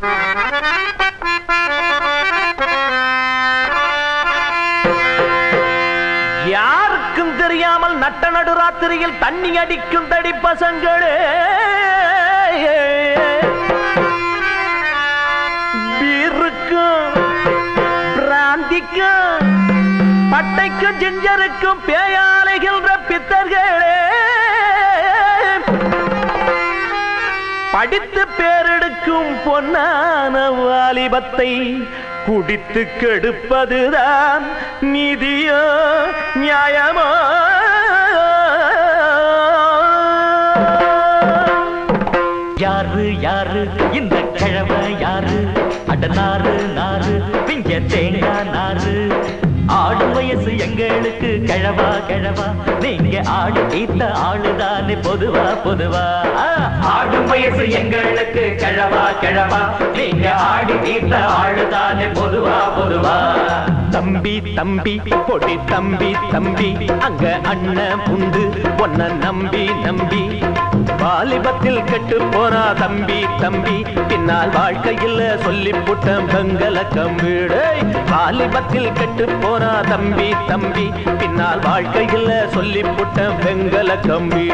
யாருக்கும் தெரியாமல் நட்ட நடுராத்திரியில் தண்ணி அடிக்கும் தடி பசங்களே பீருக்கும் பிராந்திக்கும் பட்டைக்கும் ஜிஞ்சருக்கும் பேயாலைகின்ற பித்தர்களே படித்து பேரெடுக்கும் பொன்னான வாலிபத்தை குடித்து கெடுப்பதுதான் நீதியோ நியாயமோ யாரு யாரு இந்த கிழமை யாரு அட நாறு நாறு பிஞ்ச தேங்காய் நாறு ஆடு வயசு எங்களுக்கு கிழவா கிழவா நீங்க ஆடு தீத்த ஆளுதானே பொதுவா பொதுவா ஆ, ஆடும் வயசு எங்களுக்கு கிழவா கிழவா நீங்க ஆடு தீத்த ஆளுதானே பொதுவா பொதுவா தம்பி தம்பி பொடி தம்பி தம்பி அங்க அண்ணன் உண்டு ஒன்ன நம்பி நம்பி வாலிபத்தில் கெட்டு போனா தம்பி தம்பி பின்னால் வாழ்க்கையில் சொல்லி புட்டம் பெங்கல கம்பிடு வாலிபத்தில் கெட்டு போனா தம்பி தம்பி பின்னால் வாழ்க்கையில் சொல்லி புட்டம் பெங்கல கம்பி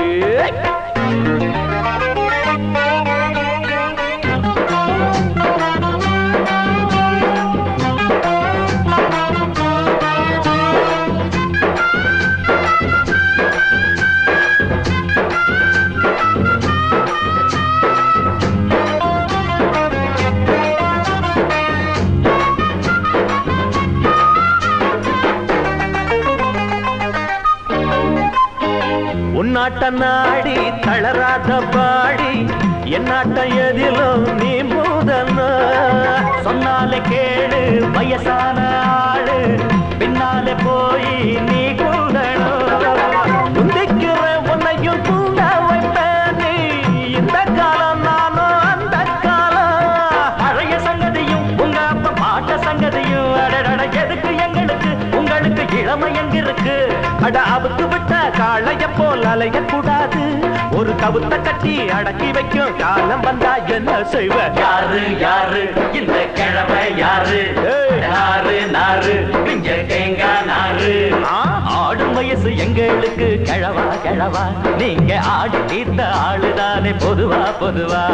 உன்னாட்ட நாடி தளராத பாடி என்னாட்ட எதிலும் நீ மூதன சொன்னாலே கேளு வயசான ஆளு பின்னாலே போய் நீ கூடணும் முந்திக்கிற உன்னையும் தூங்க வைப்பேன் நீ இந்த காலம் நானும் அந்த காலம் பழைய சங்கதியும் உங்க அப்பா பாட்ட சங்கதியும் அடடட எதுக்கு எங்களுக்கு உங்களுக்கு இளமை எங்க இருக்கு அட அவுத்து விட்ட காளைய போல் அலைய கூடாது ஒரு கவுத்த கட்டி அடக்கி வைக்கும் காலம் வந்தா என்ன செய்வ யாரு யாரு இந்த கிழமை யாரு ஏய். நாறு நாறு பிஞ்ச தேங்காய் நாறு ஆ? ஆடும் வயசு எங்களுக்கு கிழவா கிழவா நீங்க ஆடி தீர்த்த ஆளுதானே பொதுவா பொதுவா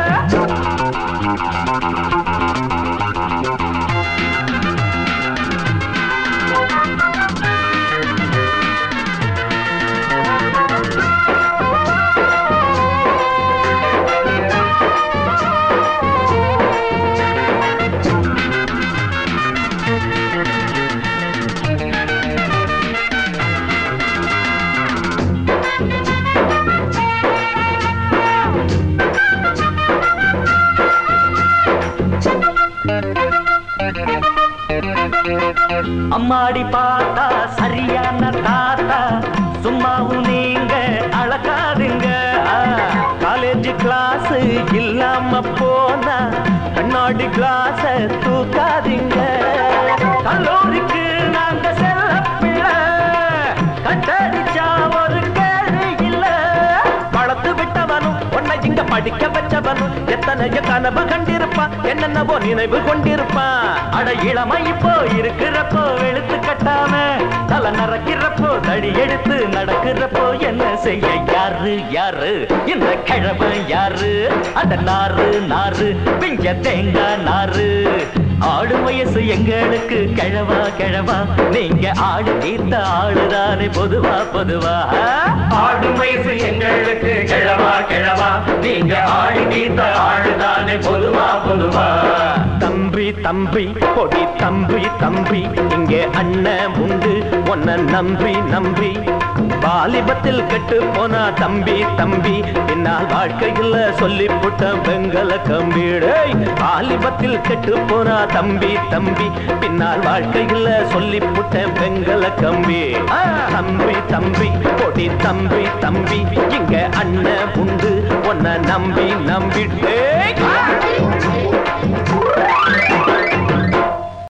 அம்மாடி பார்த்தா சரியான தாத்தா சும்மாவும் நீங்க அழகாதுங்க காலேஜ் கிளாஸ் இல்லாம போனா கண்ணாடி கிளாஸ தூக்காதீங்க கல்லூரிக்கு நாங்க செல்ல பிள்ளை கட்டடிச்சா ஒரு கேள்வி இல்ல வளர்த்து விட்டவனும் உன்னை இங்க படிக்க வச்சவனும் எத்தனையோ கனவு கண்டிருப்பான் என்னென்னவோ நினைவு கொண்டிருப்பான் அட இளமை இப்போ இருக்கிறப்போ வெளுத்து கட்டாம தலை நறக்கிறப்போ தடி எடுத்து நடக்கிறப்போ என்ன செய்ய யாரு யாரு இந்த கிழமை யாரு அந்த நாறு நாறு பிஞ்ச தேங்காய் நாறு ஆடு வயசு எங்களுக்கு கிழவா கிழவா நீங்க ஆடு தீர்த்த ஆளுதானே பொதுவா பொதுவா ஆடும் வயசு எங்களுக்கு கிழவா கிழவா நீங்க ஆடு தீர்த்த ஆளுதானே பொதுவா பொதுவா தம்பி தம்பி பொடி தம்பி தம்பி இங்கே அண்ணன் உண்டு உன்னை நம்பி நம்பி வாலிபத்தில் கெட்டு போனா தம்பி தம்பி பின்னால் வாழ்க்கையில் சொல்லி புட்ட பெங்கல கம்பிடு வாலிபத்தில் கெட்டு போனா தம்பி தம்பி பின்னால் வாழ்க்கையில் சொல்லி புட்ட பெங்கல கம்பி ஆ, தம்பி தம்பி பொடி தம்பி தம்பி இங்க அண்ணன் உண்டு உன்னை நம்பி நம்பிட்டே